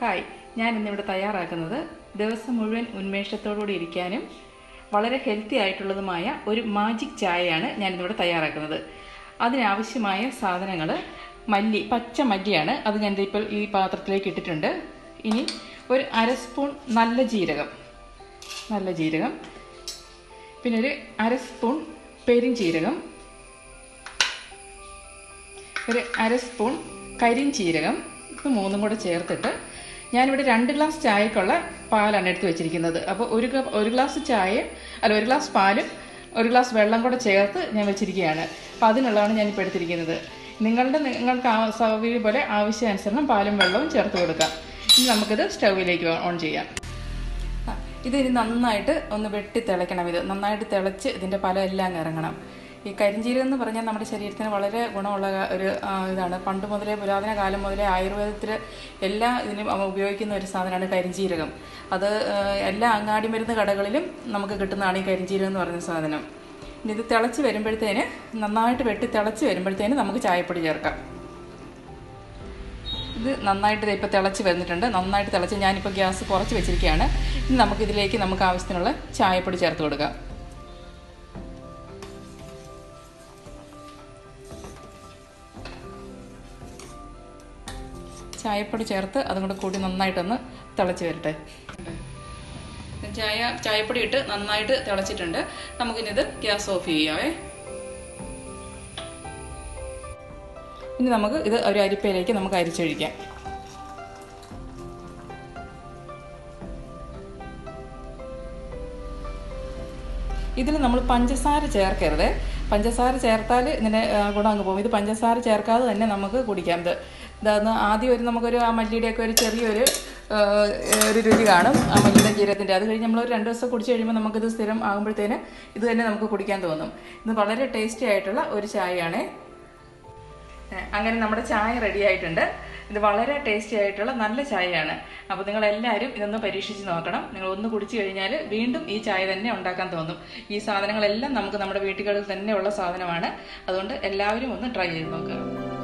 hi ഞാൻ ഇന്നിവിടെ തയ്യാറാക്കുന്നത് ദിവസം മുഴുവൻ ഉന്മേഷത്തോടുകൂടി ഇരിക്കാനും വളരെ ഹെൽത്തി ആയിട്ടുള്ളതുമായ ഒരു മാജിക് ചായയാണ് ഞാൻ ഇന്നിവിടെ തയ്യാറാക്കുന്നത് അതിനാവശ്യമായ സാധനങ്ങൾ മല്ലി പച്ച മല്ലിയാണ് അത് ഞാൻ ഇപ്പോൾ ഈ പാത്രത്തിലേക്ക് ഇട്ടിട്ടുണ്ട് ഇനി ഒരു അര സ്പൂൺ നല്ല ജീരകം നല്ല ജീരകം പിന്നെ ഒരു അര സ്പൂൺ പെരിഞ്ചീരകം ഒരു അര സ്പൂൺ കരിഞ്ചീരകം ഇത് മൂന്നും കൂടെ ചേർത്തിട്ട് ഞാനിവിടെ രണ്ട് ഗ്ലാസ് ചായക്കുള്ള പാലാണ് എടുത്ത് വെച്ചിരിക്കുന്നത് അപ്പോൾ ഒരു കപ്പ് ഒരു ഗ്ലാസ് ചായ അല്ല ഒരു ഗ്ലാസ് പാലും ഒരു ഗ്ലാസ് വെള്ളം കൂടെ ചേർത്ത് ഞാൻ വെച്ചിരിക്കുകയാണ് അപ്പോൾ അതിനുള്ളതാണ് ഞാനിപ്പോൾ എടുത്തിരിക്കുന്നത് നിങ്ങളുടെ നിങ്ങൾക്ക് ആ സൗകര്യം പോലെ ആവശ്യാനുസരണം പാലും വെള്ളവും ചേർത്ത് കൊടുക്കാം ഇനി നമുക്കിത് സ്റ്റൗവിലേക്ക് ഓൺ ചെയ്യാം ആ, ഇത് ഇനി നന്നായിട്ട് ഒന്ന് വെട്ടി തിളയ്ക്കണം ഇത് നന്നായിട്ട് തിളച്ച് ഇതിൻ്റെ പല എല്ലാം അങ്ങ് ഇറങ്ങണം ഈ കരിഞ്ചീരകം എന്ന് പറഞ്ഞാൽ നമ്മുടെ ശരീരത്തിന് വളരെ ഗുണമുള്ള ക- ഒരു ആ, ഇതാണ് പണ്ട് മുതലേ പുരാതന കാലം മുതലേ ആയുർവേദത്തിൽ എല്ലാ ഇതിനും അവ ഉപയോഗിക്കുന്ന ഒരു സാധനമാണ് കരിഞ്ചീരകം അത് ആ, എല്ലാ അങ്ങാടി മരുന്ന് കടകളിലും നമുക്ക് കിട്ടുന്നതാണ് ഈ കരിഞ്ചീരകം എന്ന് പറയുന്ന സാധനം ഇനി ഇത് തിളച്ച് വരുമ്പോഴത്തേന് നന്നായിട്ട് വെട്ടി തിളച്ച് വരുമ്പോഴത്തേന് നമുക്ക് ചായപ്പൊടി ചേർക്കാം ഇത് നന്നായിട്ട് ദേ ഇപ്പോൾ തിളച്ച് വന്നിട്ടുണ്ട് നന്നായിട്ട് തിളച്ച് ഞാനിപ്പോൾ ഗ്യാസ് കുറച്ച് വെച്ചിരിക്കുകയാണ് ഇനി നമുക്കിതിലേക്ക് നമുക്ക് ആവശ്യത്തിനുള്ള ചായപ്പൊടി ചേർത്ത് കൊടുക്കാം ചായപ്പൊടി ചേർത്ത് അതും കൂടെ കൂടി നന്നായിട്ടൊന്ന് തിളച്ച് വരട്ടെ ചായ ചായപ്പൊടി ഇട്ട് നന്നായിട്ട് തിളച്ചിട്ടുണ്ട് നമുക്കിനിത് ഗ്യാസ് ഓഫ് ചെയ്യാവേ ഇനി നമുക്ക് ഇത് ഒരു അരിപ്പയിലേക്ക് നമുക്ക് അരിച്ചൊഴിക്കാം ഇതിൽ നമ്മൾ പഞ്ചസാര ചേർക്കരുത് പഞ്ചസാര ചേർത്താൽ ഇതിൻ്റെ ആ, ഗുണം അങ്ങ് പോകും ഇത് പഞ്ചസാര ചേർക്കാതെ തന്നെ നമുക്ക് കുടിക്കാം ഇത് ഇതാന്ന് ആദ്യം ഒരു നമുക്കൊരു ആ മല്ലിയുടെയൊക്കെ ഒരു ചെറിയൊരു ആ, ഒരു രുചി കാണും ആ മല്ലിയുടെ ജീരകത്തിൻ്റെ അത് കഴിഞ്ഞ് നമ്മൾ ഒരു രണ്ട് ദിവസം കുടിച്ച് കഴിയുമ്പോൾ നമുക്കിത് സ്ഥിരം ആകുമ്പോഴത്തേന് ഇത് തന്നെ നമുക്ക് കുടിക്കാൻ തോന്നും ഇത് വളരെ ടേസ്റ്റി ആയിട്ടുള്ള ഒരു ചായയാണേ ഏഹ് അങ്ങനെ നമ്മുടെ ചായ റെഡി ആയിട്ടുണ്ട് ഇത് വളരെ ടേസ്റ്റി ആയിട്ടുള്ള നല്ല ചായയാണ് അപ്പോൾ നിങ്ങൾ എല്ലാവരും ഇതൊന്ന് പരീക്ഷിച്ച് നോക്കണം നിങ്ങൾ ഒന്ന് കുടിച്ചു കഴിഞ്ഞാൽ വീണ്ടും ഈ ചായ തന്നെ ഉണ്ടാക്കാൻ തോന്നും ഈ സാധനങ്ങളെല്ലാം നമുക്ക് നമ്മുടെ വീട്ടുകളിൽ തന്നെ ഉള്ള സാധനമാണ് അതുകൊണ്ട് എല്ലാവരും ഒന്ന് ട്രൈ ചെയ്ത് നോക്കുക